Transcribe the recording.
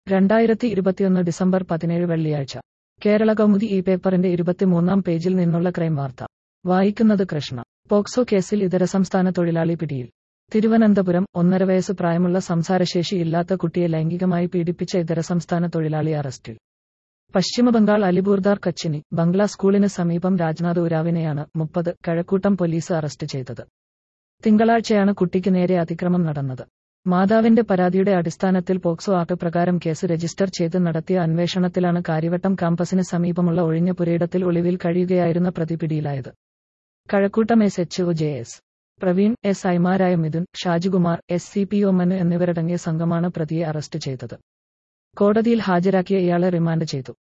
രണ്ടായിരത്തി ഇരുപത്തിയൊന്ന് ഡിസംബർ പതിനേഴ് വെള്ളിയാഴ്ച കേരള കൗമുദി ഈ പേപ്പറിന്റെ ഇരുപത്തിമൂന്നാം പേജിൽ നിന്നുള്ള ക്രൈം വാർത്ത വായിക്കുന്നത് കൃഷ്ണ പോക്സോ കേസിൽ ഇതര സംസ്ഥാന തൊഴിലാളി പിടിയിൽ തിരുവനന്തപുരം ഒന്നര വയസ്സ് പ്രായമുള്ള സംസാരശേഷി ഇല്ലാത്ത കുട്ടിയെ ലൈംഗികമായി പീഡിപ്പിച്ച ഇതര സംസ്ഥാന തൊഴിലാളി അറസ്റ്റിൽ പശ്ചിമബംഗാൾ അലിപൂർദാർ കച്ചിനി ബംഗ്ലാ സ്കൂളിന് സമീപം രാജ്നാഥ് ഉരാവിനെയാണ് മുപ്പത് കഴക്കൂട്ടം പോലീസ് അറസ്റ്റ് ചെയ്തത് തിങ്കളാഴ്ചയാണ് കുട്ടിക്ക് നേരെ അതിക്രമം നടന്നത് മാതാവിന്റെ പരാതിയുടെ അടിസ്ഥാനത്തിൽ പോക്സോ ആക്ട് പ്രകാരം കേസ് രജിസ്റ്റർ ചെയ്ത് നടത്തിയ അന്വേഷണത്തിലാണ് കാര്യവട്ടം കാമ്പസിന് സമീപമുള്ള ഒഴിഞ്ഞ പുരയിടത്തിൽ ഒളിവിൽ കഴിയുകയായിരുന്ന പ്രതി പിടിയിലായത് Kazhakkoottam S H O J S Praveen S ഐമാരായ Mithun Shajikumar S C P O Manu എന്നിവരടങ്ങിയ സംഘമാണ് പ്രതിയെ അറസ്റ്റ് ചെയ്തത് കോടതിയിൽ ഹാജരാക്കിയ ഇയാളെ റിമാൻഡ് ചെയ്തു